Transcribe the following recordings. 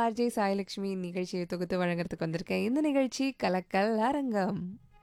RJ Sai Lakshmi நிகழ்ச்சியை தொகுத்து வழங்குறதுக்கு வந்திருக்கேன் இந்த நிகழ்ச்சி கலக்கல் அரங்கம்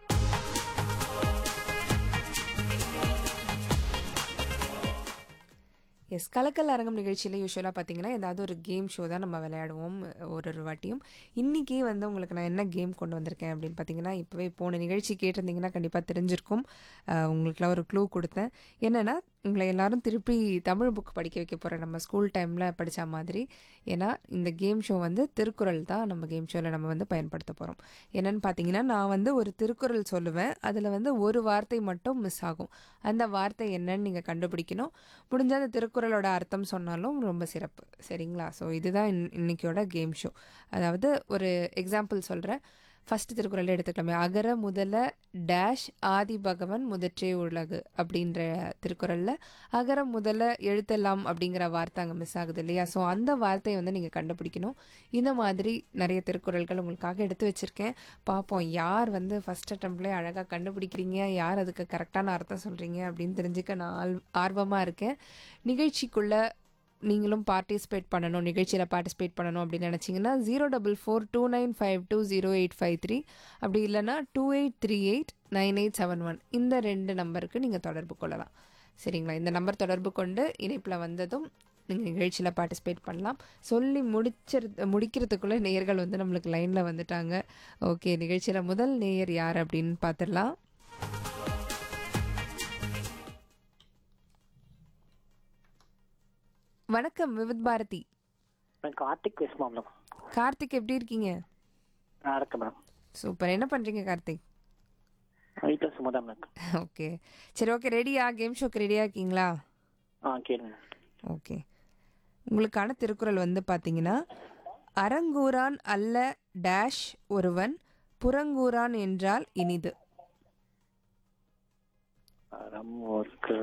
எஸ் கலக்கல் அரங்கம் நிகழ்ச்சியில் யூஸ்வலாக பார்த்தீங்கன்னா ஏதாவது ஒரு கேம் ஷோ தான் நம்ம விளையாடுவோம் ஒரு ஒரு வாட்டியும் இன்றைக்கி வந்து உங்களுக்கு நான் என்ன கேம் கொண்டு வந்திருக்கேன் அப்படின்னு பார்த்தீங்கன்னா இப்போவே போன நிகழ்ச்சி கேட்டிருந்தீங்கன்னா கண்டிப்பாக தெரிஞ்சிருக்கும் அஹ், உங்களுக்குலாம் ஒரு க்ளூ கொடுத்தேன் என்னென்னா உங்களை எல்லாரும் திருப்பி தமிழ் புக் படிக்க வைக்க போகிறேன் நம்ம ஸ்கூல் டைமில் படித்த மாதிரி ஏன்னா இந்த கேம் ஷோ வந்து திருக்குறள் தான் நம்ம கேம் ஷோவில் நம்ம வந்து பயன்படுத்த போகிறோம் என்னன்னு பார்த்தீங்கன்னா நான் வந்து ஒரு திருக்குறள் சொல்லுவேன் அதில் வந்து ஒரு வார்த்தை மட்டும் மிஸ் ஆகும் அந்த வார்த்தை என்னன்னு நீங்கள் கண்டுபிடிக்கணும் முடிஞ்ச அந்த திருக்குறளோட அர்த்தம் சொன்னாலும் ரொம்ப சிறப்பு சரிங்களா ஸோ இதுதான் இன் இன்னைக்கோட கேம் ஷோ அதாவது ஒரு எக்ஸாம்பிள் சொல்கிறேன் ஃபர்ஸ்ட் திருக்குறள் எடுத்துக்கலாமே அகர முதல டேஷ் ஆதி பகவன் முதற்றே உலகு அப்படின்ற திருக்குறளில் அகர முதல எழுத்தெல்லாம் அப்படிங்கிற வார்த்தை அங்கே மிஸ் ஆகுது இல்லையா ஸோ அந்த வார்த்தையை வந்து நீங்கள் கண்டுபிடிக்கணும் இந்த மாதிரி நிறைய திருக்குறள்கள் உங்களுக்காக எடுத்து வச்சுருக்கேன் பார்ப்போம் யார் வந்து ஃபஸ்ட் அட்டம்ப்ட்லேயே அழகாக கண்டுபிடிக்கிறீங்க யார் அதுக்கு கரெக்டான அர்த்தம் சொல்கிறீங்க அப்படின்னு தெரிஞ்சுக்க நான் ஆல் ஆர்வமாக இருக்கேன் நிகழ்ச்சிக்குள்ளே நீங்களும் பார்ட்டிசிபேட் பண்ணணும் நிகழ்ச்சியில் பார்ட்டிசிபேட் பண்ணணும் அப்படின்னு நினச்சிங்கன்னா zero double four two nine five two zero eight five three அப்படி இல்லைன்னா two eight three eight nine eight seven one இந்த ரெண்டு நம்பருக்கு நீங்கள் தொடர்பு கொள்ளலாம் சரிங்களா இந்த நம்பர் தொடர்பு கொண்டு இணைப்பில் வந்ததும் நீங்கள் நிகழ்ச்சியில் பார்ட்டிசிபேட் பண்ணலாம் சொல்லி முடிச்சிரு முடிக்கிறதுக்குள்ளே நேயர்கள் வந்து நம்மளுக்கு லைனில் வந்துட்டாங்க ஓகே நிகழ்ச்சியில் முதல் நேயர் யார் அப்படின்னு பார்த்துடலாம் வணக்கம் விவித் பாரதி நான் கார்த்திக் பேசுமா மேடம் கார்த்திக் எப்படி இருக்கீங்க நான் இருக்கேன் மேடம் சூப்பர் என்ன பண்ணுறீங்க கார்த்திக் வீட்டில் சும்மா தான் இருக்கேன் ஓகே சரி ஓகே ரெடியா கேம் ஷோக்கு ரெடியாக இருக்கீங்களா ஆ கேளுங்க ஓகே உங்களுக்கான திருக்குறள் வந்து பார்த்தீங்கன்னா அறங்கூறான் அல்ல டேஷ் ஒருவன் புறங்கூறான் என்றால் இனிது அறம் ஒர்க்கு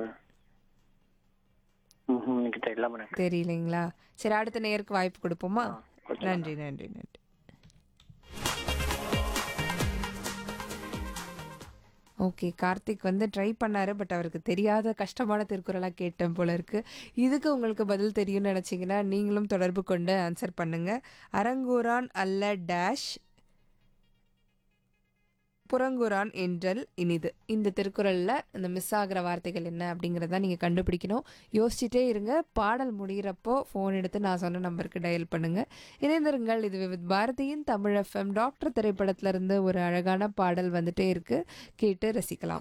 ம் எனக்கு தெரியல மேடம் தெரியலைங்களா சரி அடுத்த நேருக்கு வாய்ப்பு கொடுப்போமா கொடுக்கலாம். நன்றி நன்றி நன்றி ஓகே கார்த்திக் வந்து ட்ரை பண்ணாரு பட் அவருக்கு தெரியாத கஷ்டமான திருக்குறளாக கேட்டேன் போல இருக்கு இதுக்கு உங்களுக்கு பதில் தெரியும்னு நினச்சிங்கன்னா நீங்களும் தொடர்பு கொண்டு ஆன்சர் பண்ணுங்க அரங்கூரான் அல்ல டேஷ் புறங்குரான் என்றல் இனிது இந்த திருக்குறளில் இந்த மிஸ் ஆகிற வார்த்தைகள் என்ன அப்படிங்கிறத நீங்கள் கண்டுபிடிக்கணும் யோசிச்சுட்டே இருங்க பாடல் முடிகிறப்போ ஃபோன் எடுத்து நான் சொன்ன நம்பருக்கு டயல் பண்ணுங்க இணைந்திருங்கள் இது வித் பாரதியின் தமிழ் எஃப்எம் டாக்டர் திரைப்படத்துல இருந்து ஒரு அழகான பாடல் வந்துட்டே இருக்கு கேட்டு ரசிக்கலாம்